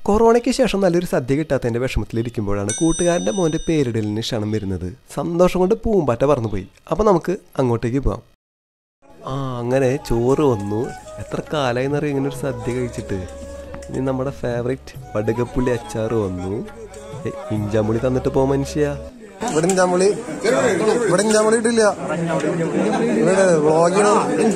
കൊറോണയ്ക്ക് ശേഷം നല്ലൊരു സദ്യ കിട്ടാത്തതിൻ്റെ വിഷമത്തിലിരിക്കുമ്പോഴാണ് കൂട്ടുകാരൻ്റെ മോൻ്റെ പേരിടലിന് ക്ഷണം വരുന്നത് സന്തോഷം കൊണ്ട് പൂമ്പാറ്റ പറന്നുപോയി അപ്പോൾ നമുക്ക് അങ്ങോട്ടേക്ക് പോവാം ആ അങ്ങനെ ചോറ് വന്നു എത്ര കാലമായി എന്നറിയാം ഇങ്ങനെ ഒരു സദ്യ കഴിച്ചിട്ട് ഇനി നമ്മുടെ ഫേവറേറ്റ് വടുകപ്പുള്ളി അച്ചാറ് വന്നു ഏ, ഇഞ്ചാമ്പുളി തന്നിട്ട് പോ മനുഷ്യ ഇവിടെ ഇഞ്ചാമ്പുളി ഇവിടെ ഇഞ്ചാമ്പുളി ഇട്ടില്ല ഇവിടെ വ്ളോഗിന്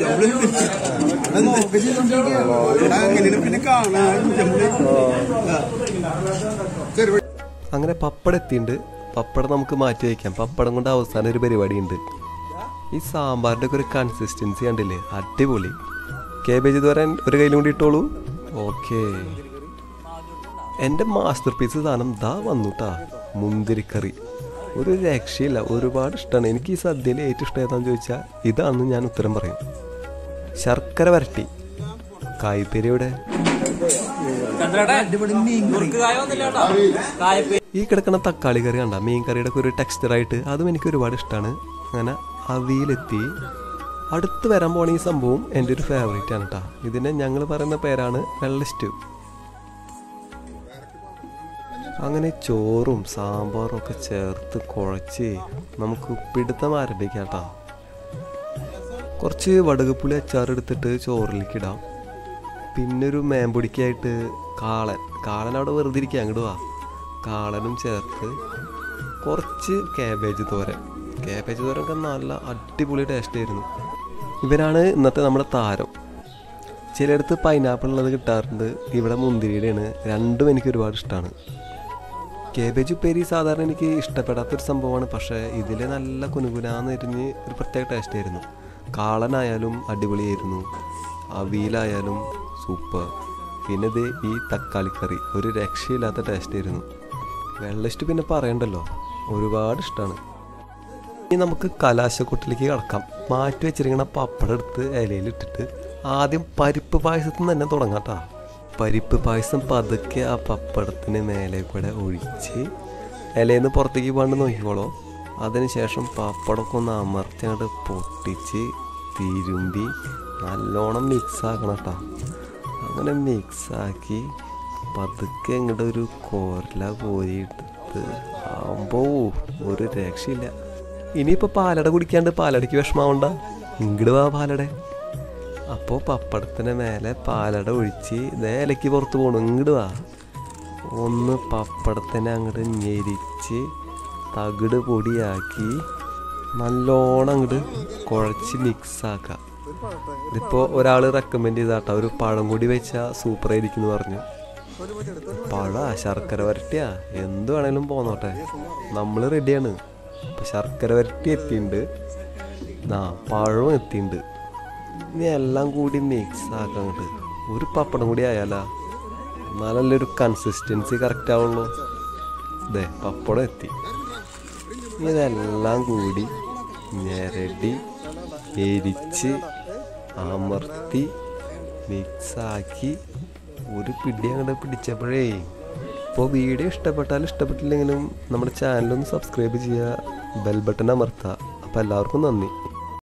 അങ്ങനെ പപ്പടം എത്തിയിട്ടുണ്ട് പപ്പടം നമുക്ക് മാറ്റി വയ്ക്കാം പപ്പടം കൊണ്ട് അവസാനം ഒരു പരിപാടിയുണ്ട് ഈ സാമ്പാറിൻ്റെ ഒക്കെ ഒരു കൺസിസ്റ്റൻസി കണ്ടില്ലേ അടിപൊളി കേബേജ് തോരാൻ ഒരു കയ്യിലും കൂടി ഇട്ടോളൂ ഓക്കേ എൻ്റെ മാസ്റ്റർ പീസ് സാധനം ദാ വന്നുട്ടാ മുന്തിരിക്കറി ഒരു രക്ഷയില്ല ഒരുപാട് ഇഷ്ടമാണ് എനിക്ക് ഈ സദ്യയിൽ ഏറ്റവും ഇഷ്ടം ഏതാണെന്ന് ചോദിച്ചാൽ ഇതാണെന്ന് ഞാൻ ഉത്തരം പറയും ശർക്കര വരട്ടി കായ്പേരിയുടെ ഈ കിടക്കുന്ന തക്കാളി കറി കണ്ട മീൻ കറിയുടെ ഒക്കെ ഒരു ടെക്സ്ചറായിട്ട് അതും എനിക്ക് ഒരുപാട് ഇഷ്ടമാണ് അങ്ങനെ അവിയിലെത്തി അടുത്ത് വരാൻ പോണ ഈ സംഭവം എൻ്റെ ഒരു ഫേവറേറ്റ് ആണ് കേട്ടോ ഇതിനെ ഞങ്ങൾ പറയുന്ന പേരാണ് വെള്ള സ്റ്റൂ അങ്ങനെ ചോറും സാമ്പാറും ഒക്കെ ചേർത്ത് കുഴച്ച് നമുക്ക് പിടുത്തം ആരംഭിക്കാം കേട്ടോ കുറച്ച് വടകപ്പുളി അച്ചാർ എടുത്തിട്ട് ചോറിലേക്ക് ഇടാം പിന്നെ ഒരു മേമ്പൊടിക്കായിട്ട് കാളൻ കാളൻ അവിടെ വെറുതെ ഇരിക്കുക അങ്ങോട്ട് വാ കാളനും ചേർത്ത് കുറച്ച് കാബേജ് തോരൻ കാബേജ് തോരൻ ഒക്കെ നല്ല അടിപൊളി ടേസ്റ്റ് ആയിരുന്നു ഇവരാണ് ഇന്നത്തെ നമ്മുടെ താരം ചിലയിടത്ത് പൈനാപ്പിൾ ഉള്ളത് കിട്ടാറുണ്ട് ഇവിടെ മുന്തിരിയുടെയാണ് രണ്ടും എനിക്ക് ഒരുപാട് ഇഷ്ടമാണ് കേബേജ് ഉപ്പേരി സാധാരണ എനിക്ക് ഇഷ്ടപ്പെടാത്തൊരു സംഭവമാണ് പക്ഷേ ഇതിൽ നല്ല കുനുകുനാന്ന് എരിഞ്ഞ് ഒരു പ്രത്യേക ടേസ്റ്റ് ആയിരുന്നു കാളനായാലും അടിപൊളിയായിരുന്നു അവിയലായാലും സൂപ്പർ പിന്നെ ഇത് ഈ തക്കാളിക്കറി ഒരു രക്ഷയില്ലാത്ത ടേസ്റ്റ് ആയിരുന്നു വെള്ളിഷ്ടം പിന്നെ പറയണ്ടല്ലോ ഒരുപാട് ഇഷ്ടമാണ് ഇനി നമുക്ക് കലാശക്കൊട്ടിലേക്ക് കടക്കാം മാറ്റി വെച്ചിരിക്കണ പപ്പടം എടുത്ത് ഇലയിൽ ഇട്ടിട്ട് ആദ്യം പരിപ്പ് പായസത്തിൽ നിന്ന് തന്നെ തുടങ്ങാം കേട്ടോ പരിപ്പ് പായസം പതുക്കെ ആ പപ്പടത്തിന് മേലെ കൂടെ ഒഴിച്ച് ഇലയിൽ നിന്ന് പുറത്തേക്ക് പോകാണ്ട് നോക്കിക്കോളോ അതിനുശേഷം പപ്പടമൊക്കെ ഒന്ന് അമർത്തി അങ്ങോട്ട് പൊട്ടിച്ച് തിരുമ്പി നല്ലോണം മിക്സ് ആക്കണം കേട്ടോ അങ്ങനെ മിക്സാക്കി പതുക്കെ ഇങ്ങോട്ട് ഒരു കോരല കോരി എടുത്ത് ആകുമ്പോ ഒരു രക്ഷയില്ല ഇനിയിപ്പോൾ പാലട കുടിക്കാണ്ട് പാലടയ്ക്ക് വിഷമാവണ്ട ഇങ്ങോട്ട് വാ പാലട അപ്പോൾ പപ്പടത്തിന് മേലെ പാലട ഒഴിച്ച് നേലയ്ക്ക് പുറത്ത് പോകണം ഇങ്ങോട്ട് വാ ഒന്ന് പപ്പടത്തിനെ അങ്ങോട്ട് ഞെരിച്ച് തകിട് പൊടിയാക്കി നല്ലോണം അങ്ങോട്ട് കുഴച്ച് മിക്സാക്കാം ഇതിപ്പോൾ ഒരാൾ റെക്കമെൻഡ് ചെയ്താട്ടോ ഒരു പഴം കൂടി വെച്ചാൽ സൂപ്പറായിരിക്കും എന്ന് പറഞ്ഞു പഴ ശർക്കര വരട്ടിയാ എന്ത് വേണേലും പോന്നോട്ടെ നമ്മൾ റെഡിയാണ് ഇപ്പം ശർക്കര വരട്ടി എത്തിയിട്ടുണ്ട് ആ പഴവും എത്തിയിട്ടുണ്ട് ഇനി എല്ലാം കൂടി മിക്സ് ആക്കാം അങ്ങോട്ട് ഒരു പപ്പടം കൂടി ആയാലാ എന്നാലല്ലേ ഒരു കൺസിസ്റ്റൻസി കറക്റ്റ് ആവുള്ളൂ ഇതേ പപ്പടം എത്തി ഇനി ഇതെല്ലാം കൂടി ഞെരടി എരിച്ച് അമർത്തി മിക്സാക്കി ഒരു പിടി അങ്ങോട്ട് പിടിച്ചപ്പോഴേ ഇപ്പോൾ വീഡിയോ ഇഷ്ടപ്പെട്ടാലും ഇഷ്ടപ്പെട്ടില്ലെങ്കിലും നമ്മുടെ ചാനലൊന്ന് സബ്സ്ക്രൈബ് ചെയ്യുക ബെൽ ബട്ടൺ അമർത്തുക അപ്പോൾ എല്ലാവർക്കും നന്ദി